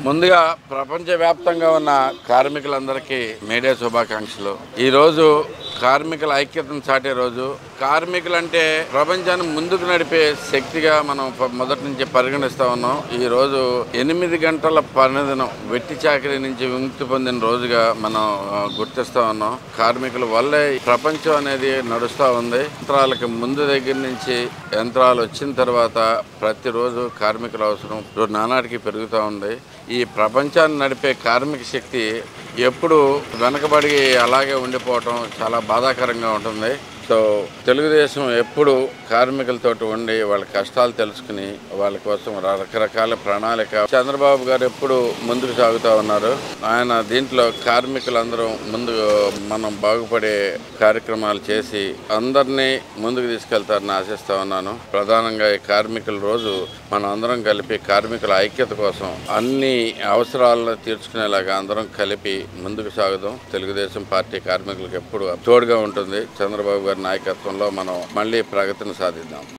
ముందుగా ప్రపంచవ్యాప్తంగా ఉన్న కార్మికులందరికీ మేడే శుభాకాంక్షలు ఈరోజు కార్మికుల ఐక్యతను చాటే రోజు కార్మికులంటే ప్రపంచాన్ని ముందుకు నడిపే శక్తిగా మనం ప- మొదటి నుంచి పరిగణిస్తా ఉన్నాం ఈ రోజు ఎనిమిది గంటల పనిదినం వెట్టి చాకరీ నుంచి విముక్తి పొందిన రోజుగా మనం ఆ, గుర్తిస్తా ఉన్నాం కార్మికుల వల్లే ఈ ప్రపంచం అనేది నడుస్తూ ఉంది యంత్రాలకి ముందు దగ్గర నుంచి యంత్రాలు వచ్చిన తర్వాత ప్రతిరోజు కార్మికుల అవసరం రోజు నానాటికి పెరుగుతూ ఉంది ఈ ప్రపంచాన్ని నడిపే కార్మిక శక్తి ఎప్పుడు వెనకబడి అలాగే ఉండిపోవటం చాలా బాధాకరంగా ఉంటుంది సో తెలుగుదేశం ఎప్పుడు కార్మికులతోటి ఉండి వాళ్ళ కష్టాలు తెలుసుకుని వాళ్ళ కోసం రకరకాల ప్రణాళిక చంద్రబాబు గారు ఎప్పుడు ముందుకు సాగుతూ ఉన్నారు ఆయన దీంట్లో కార్మికులందరూ ముందు మనం బాగుపడే కార్యక్రమాలు చేసి అందరినీ ముందుకు తీసుకెళ్తారని ఆశిస్తా ఉన్నాను ప్రధానంగా ఈ కార్మికుల రోజు మనం అందరం కలిపి కార్మికుల ఐక్యత కోసం అన్ని అవసరాలను తీర్చుకునేలాగా అందరం కలిపి ముందుకు సాగుదాం తెలుగుదేశం పార్టీ కార్మికులకు ఎప్పుడు తోడుగా ఉంటుంది చంద్రబాబు గారి నాయకత్వంలో మనం మళ్ళీ ప్రగతిని సాధిద్దాం